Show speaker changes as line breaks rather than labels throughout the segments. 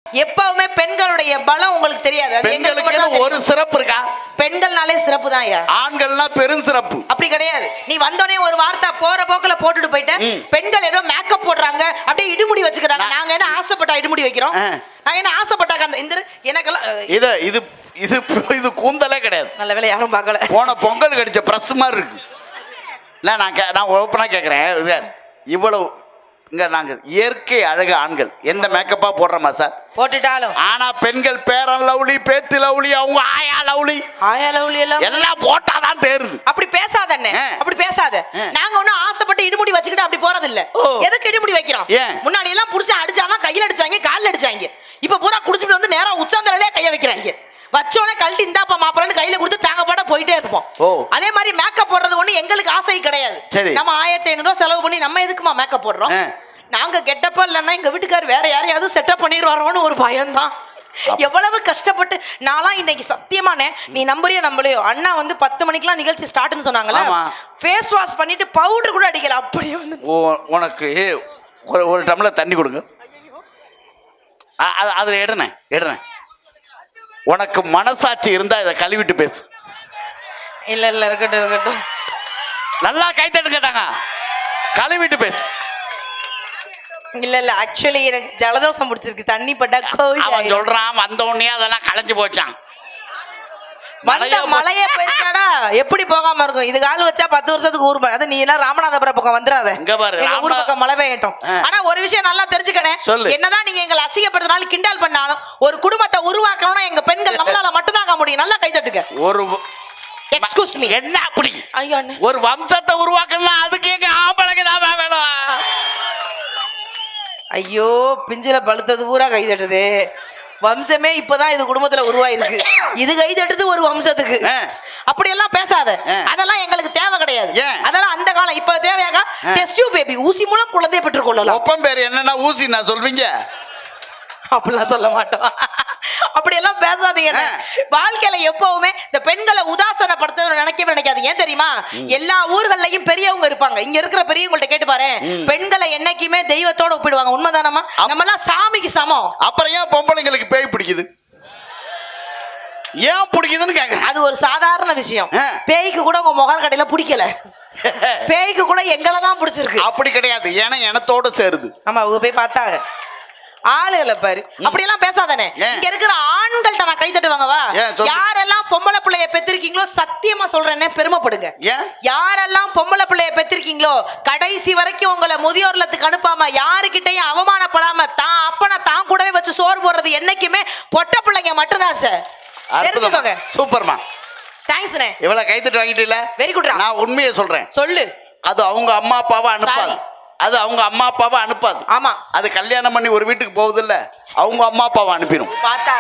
எப்பவுமே பெண்களுடைய பலம் உங்களுக்கு தெரியாது அது எங்களுக்கு மட்டும் தான்
பெண்களுக்கு ஒரு
தெரியும்.
சிறப்பு இருக்கா
பெண்கள்னாலே சிறப்பு தான் ஐயா
ஆண்கள்னா பெரும் சிறப்பு
அப்படி கிடையாது நீ வந்தோடனே ஒரு வார்த்தை போற போக்குல போட்டுட்டு போயிட்டேன் பெண்கள் ஏதோ மேக்கப் போடுறாங்க அப்படியே இடுமுடி வச்சுக்கிறாங்க நாங்க என்ன ஆசைப்பட்டா இடுமுடி வைக்கிறோம்
ஆ.
நாங்க என்ன ஆசைப்பட்டாக்க அந்த இந்த எனக்கெல்லாம் அஹ்,
இது இது இது இது கூந்தலே கிடையாது
நல்ல வேலை யாரும் பார்க்கல
போன பொங்கல் கடிச்ச ப்ரெஸ் மாதிரி இருக்கு இல்லை நான் கே நான் ஓப்பனாக கேட்குறேன் இவ்வளவு இங்கே நாங்கள் இயற்கை அழகு ஆண்கள் எந்த மேக்கப்பா போடுறோமா சார்
போட்டுட்டாலும்
ஆனா பெண்கள் பேரன் லவ்லி பேத்து லவ்லி அவங்க ஆயா லவ்லி
ஆயா லவ்லி எல்லாம்
எல்லாம் போட்டாதான் தேருது
அப்படி பேசாத அண்ணே
ஆ.
அப்படி பேசாத
ஆ.
நாங்க ஒண்ணும் ஆசைப்பட்டு இடுமுடி வச்சுக்கிட்டு அப்படி போறது இல்ல
ஓ.
எதுக்கு இடுமுடி வைக்கிறோம்
ஏன்?
முன்னாடி எல்லாம் புடிச்சு அடிச்சானா கையில அடிச்சாங்க கால்ல அடிச்சாங்க இப்ப பூரா குடிச்சிட்டு வந்து நேரா உச்சாந்தரலே கைய வைக்கிறாங்க வச்சோடனே கழட்டி இந்தாப்பா மாப்பிளன்னு கையில கொடுத்து தாங்க பாட போயிட்டே இருப்போம்
ஓ.
அதே மாதிரி மேக்கப் போடுறது ஒண்ணு எங்களுக்கு ஆசை கிடையாது
சரி.
நம்ம ஆயிரத்தி ஐநூறு ரூபாய் செலவு பண்ணி நம்ம எதுக்குமா மேக்கப் போடுறோம்
ஆ.
நாங்க கெட்டப்பா இல்லைன்னா எங்க வீட்டுக்கார் வேற யாரையாவது செட்டப் பண்ணிடுவாரோன்னு ஒரு பயம்தான் எவ்வளவு கஷ்டப்பட்டு நான்லாம் இன்னைக்கு சத்தியமானே நீ நம்புறியோ நம்பலையோ அண்ணா வந்து பத்து மணிக்கெல்லாம் நிகழ்ச்சி ஸ்டார்ட்னு சொன்னாங்கல்ல
ஆமா.
ஃபேஸ் வாஷ் பண்ணிட்டு பவுடர் கூட அடிக்கல அப்படியே வந்து
உ- உனக்கு ஒரு ஒரு டம்ளர் தண்ணி கொடுங்க அ- அது அதில் எடுனேன் எடுனேன் உனக்கு மனசாட்சி இருந்தா இதை கழுவிட்டு பேசு
இல்ல இல்ல இருக்கட்டும் இருக்கட்டும்
நல்லா கைத்தட்டு கேட்டாங்க கழுவிட்டு பேசு
இல்ல இல்ல ஆக்சுவலி எனக்கு ஜலதோஷம் பிடிச்சிருக்கு தண்ணி பட்டா கோவில்
அவன்
ஆயிரும்.
சொல்றான் வந்த உடனே அதெல்லாம் களைஞ்சு போச்சான்
வந்த
மழையே போ-
மழையே போயிடுச்சாடா எப்படி போகாம இருக்கும் இது கால் வச்சா பத்து வருஷத்துக்கு ஊர் மழை. அது நீ எல்லாம் ராமநாதபுரம் பக்கம் வந்துடாத
இங்க பாரு,
எங்க ஊர்
ராமநா-
பக்கம் மழை பெய்யட்டும்
ஆ.
ஆனா ஒரு விஷயம் நல்லா தெரிஞ்சுக்கணே
சொல்லு.
என்னதான் நீங்க எங்களை அசிங்கப்படுத்தினாலும் கிண்டல் பண்ணாலும் ஒரு குடும்பத்தை உருவாக்கணும்னா எங்க பெண்கள் நம்மளால மட்டும்தான் முடியும் நல்லா கை தட்டுங்க
ஒரு
எக்ஸ்கூஸ் மீ
என்ன அப்படி
ஐயோ அண்ணே.
ஒரு வம்சத்தை உருவாக்கலாம் அதுக்கு எங்க ஆம்பளைக்கு தான் வேணும்
ஐயோ பிஞ்சில பழுத்தது பூரா கை தட்டுது வம்சமே இப்பதான் இது குடும்பத்துல உருவாயிருக்கு இது கை தட்டுது ஒரு வம்சத்துக்கு
ஆ.
அப்படியெல்லாம் பேசாத
ஆ.
அதெல்லாம் எங்களுக்கு தேவை கிடையாது
ஏன்?
அதெல்லாம் அந்த காலம் இப்ப தேவையாக டெஸ்ட் பேபி ஊசி மூலம் குழந்தைய பெற்றுக் கொள்ளலாம்
ஒப்பம் பேர் என்னன்னா ஊசி நான் சொல்றீங்க
அப்படிலாம் சொல்ல மாட்டோம் அப்படியெல்லாம் பேசாதீங்க
ஆ.
வாழ்க்கையில எப்பவுமே இந்த பெண்களை உதாசனப்படுத்தணும்னு நினைக்கவே நினைக்காதீங்க ஏன் தெரியுமா எல்லா ஊர்கள்லயும் பெரியவங்க இருப்பாங்க இங்க இருக்கிற பெரியவங்கள்ட்ட கேட்டு பாரு பெண்களை என்னைக்குமே தெய்வத்தோட ஒப்பிடுவாங்க உண்மைதானமா
அப்-
நம்ம எல்லாம் சாமிக்கு சமம்
அப்புறம் ஏன் பொம்பளைங்களுக்கு பேய் பிடிக்குது ஏன் பிடிக்குதுன்னு கேக்குறேன்
அது ஒரு சாதாரண விஷயம்
ஆ.
பேய்க்கு கூட உங்க முகர் கடையில பிடிக்கல பேய்க்கு கூட எங்களை தான் பிடிச்சிருக்கு
அப்படி கிடையாது ஏன்னா எனத்தோட சேருது
ஆமா அவங்க போய் பார்த்தாங்க ஆளுகளை பாரு அப்படியெல்லாம் பேசாதானே
ஏன்?
இங்க இருக்கிற ஆண்கள்ட்ட நான் கை தட்டுவாங்கவா
ஏன் சொல்லு.
யாரெல்லாம் பொம்பளை பிள்ளைய பெத்திருக்கீங்களோ சத்தியமா சொல்றேனே பெருமைப்படுங்க
ஏன்?
யாரெல்லாம் பொம்பளை பிள்ளைய பெத்திருக்கீங்களோ கடைசி வரைக்கும் உங்களை முதியோர் இல்லத்துக்கு அனுப்பாம யாருக்கிட்டையும் அவமானப்படாம தான் அப்பனை தான் கூடவே வச்சு சோறு போடுறது என்னைக்குமே பொட்ட பிள்ளைங்க மட்டும்தான் சார் தெரிஞ்சுக்கோங்க
சூப்பர்மா
தேங்க்ஸ்ண்ணே
இவ்வளவு கைத்தட்டு வாங்கிட்டீல
Very good டா.
நான் உண்மையை சொல்றேன்
சொல்லு
அது அவங்க அம்மா அப்பாவை அனுப்பாது
Sorry.
அது அவங்க அம்மா அப்பாவை அனுப்பாது
ஆமா
அது கல்யாணம் பண்ணி ஒரு வீட்டுக்கு போகுது இல்ல அவங்க அம்மா அப்பாவை அனுப்பிடும்
பார்த்தா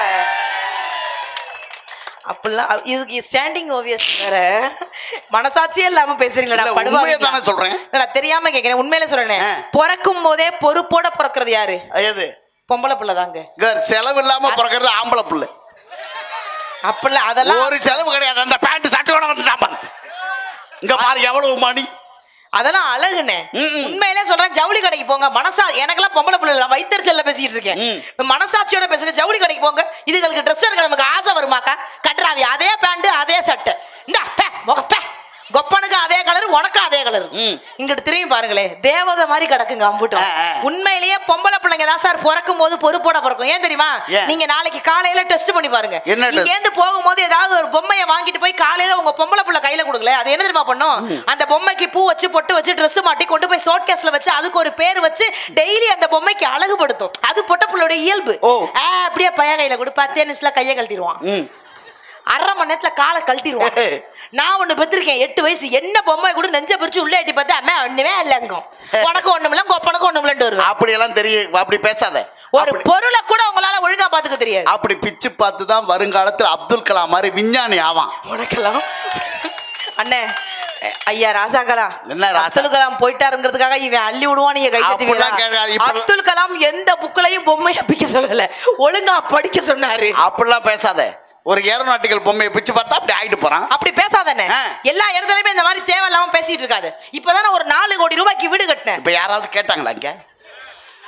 அப்படிலாம் இதுக்கு ஸ்டாண்டிங் ஓவியஸ் வேற மனசாட்சியே இல்லாம பேசுறீங்களா
இல்ல,
படுவாங்க
உண்மையை தானே சொல்றேன்.
நான் தெரியாம கேக்குறேன் உண்மையில சொல்றேன்
ஆ.
பிறக்கும் போதே பொறுப்போட பிறக்கிறது யாரு
எது
பொம்பளை பிள்ளை தாங்க
இங்க செலவு இல்லாம பிறக்கிறது ஆம்பளை பிள்ளை
அப்படிலாம் அதெல்லாம்
ஒரு செலவு கிடையாது அந்த பேண்ட் சட்டையோட வந்துட்டான் பாரு. இங்க பாரு எவ்வளவு மணி
அதெல்லாம் அழகுண்ணே
ம்ம்.
உண்மையிலே சொல்றேன் ஜவுளி கடைக்கு போங்க மனசா எனக்கெல்லாம் பொம்பளை பிள்ளை இல்லை வைத்தறிச்சல்ல பேசிட்டு இருக்கேன்
ம்.
மனசாட்சியோட பேசுங்க ஜவுளி கடைக்கு போங்க இதுகளுக்கு ட்ரெஸ் எடுக்க நமக்கு ஆசை வருமாக்கா கட்டுறாவி அதே பேண்ட் அதே சட்டை இந்தா பே முக பே கொப்பனுக்கு அதே கலர் உனக்கும் அதே கலர்
ம்.
இங்கிட்டு திரும்பி பாருங்களே தேவதை மாதிரி கிடக்குங்க அம்புட்டும்
ஆ, ஆ.
உண்மையிலேயே பொம்பளை பிள்ளைங்க தான் சார் பிறக்கும் போது பொறுப்போட பிறக்கும் ஏன் தெரியுமா
ஏன்?
நீங்க நாளைக்கு காலையில டெஸ்ட் பண்ணி பாருங்க
என்ன test?
இங்க இருந்து போகும்போது ஏதாவது ஒரு பொம்மையை வாங்கிட்டு போய் காலையில உங்க பொம்பளை புள்ள கையில கொடுக்கல அது என்ன தெரியுமா பண்ணும் அந்த பொம்மைக்கு பூ வச்சு பொட்டு வச்சு Dress மாட்டி கொண்டு போய் ஷோட் கேஸ்ல வச்சு அதுக்கு ஒரு பேர் வச்சு டெய்லி அந்த பொம்மைக்கு அழகுபடுத்தும் அது பொட்ட புள்ளோட இயல்பு
ஓ.
ஆ, அப்படியே பையன் கையில கொடு பத்தே நிமிஷத்துல கையை கழட்டிடுவான்
ம்
அரை மணி நேரத்துல காலை கழட்டிடுவான் நான் ஒண்ணு பெற்றிருக்கேன் எட்டு வயசு என்ன பொம்மை கூட நெஞ்ச பிரிச்சு உள்ள எட்டி பார்த்தா அம்மா ஒண்ணுமே இல்லைங்கும் உனக்கு ஒண்ணுமில்ல கொப்பனுக்கு ஒண்ணுமில்லன்னு வருவேன்
அப்படி எல்லாம் தெரியும் அப்படி பேசாத
ஒரு
அப்படி-
பொருளை கூட உங்களால ஒழுங்கா பாத்துக்க தெரியாது
அப்படி பிச்சு பார்த்து தான் வருங்காலத்தில் அப்துல் கலாம் மாதிரி விஞ்ஞானி ஆவான்
உனக்கெல்லாம் அண்ணே அஹ், ஐயா ராசாக்களா
என்ன ராசா?
அப்துல் கலாம் போயிட்டாருங்கிறதுக்காக இவன் அள்ளி விடுவான் நீங்க கை
அப்படிலாம்
தட்டுவீங்களா?
கேட்காது. இப்ப-
அப்துல் கலாம் எந்த புக்களையும் பொம்மையை பிக்க சொல்லல ஒழுங்கா படிக்க சொன்னாரு
அப்படிலாம் பேசாத ஒரு ஏரோநாட்டிக்கல் பொம்மையை பிச்சு பார்த்தா அப்படி ஆயிட்டு போறான்
அப்படி பேசாதானே
ஆ.
எல்லா இடத்துலயுமே இந்த மாதிரி தேவையில்லாம பேசிட்டு இருக்காது இப்பதானே ஒரு நாலு கோடி ரூபாய்க்கு வீடு கட்டினேன்
இப்ப யாராவது கேட்டாங்களா இங்க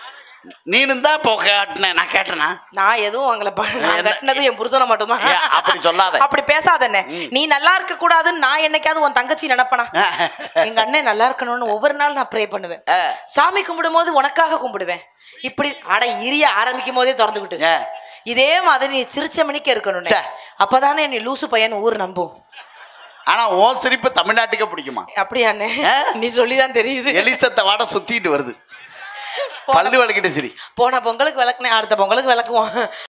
நீனும் தான் இப்போ கேட்டினேன் நான் கேட்டேனா
நான் எதுவும் வாங்கல நான்
என்ன-
கட்டினது என் புருஷனை மட்டும்தான்
ஏன் அப்படி சொல்லாத.
அப்படி பேசாதண்ணே நீ நல்லா இருக்க கூடாதுன்னு நான் என்னைக்காவது உன் தங்கச்சி நினைப்பனா எங்க அண்ணன் நல்லா இருக்கணும்னு ஒவ்வொரு நாள் நான் ப்ரே பண்ணுவேன்
ஆ.
சாமி கும்பிடும் போது உனக்காக கும்பிடுவேன் இப்படி அட இரிய ஆரம்பிக்கும் போதே திறந்துக்கிட்டு
ஆ.
இதே மாதிரி நீ சிரிச்ச மணிக்கு இருக்கணும்
சே.
அப்பதானே நீ லூசு பையன் ஊர் நம்பும்
ஆனா உன் சிரிப்பு தமிழ்நாட்டுக்கே பிடிக்குமா
அப்படியாண்ணே
ஆ?
நீ சொல்லிதான் தெரியுது
எலிசத்தை வாட சுத்திட்டு வருது பல்லு வலிக்கிட்டு சரி
போன பொங்கலுக்கு விளக்குனேன் அடுத்த பொங்கலுக்கு விளக்குவோம்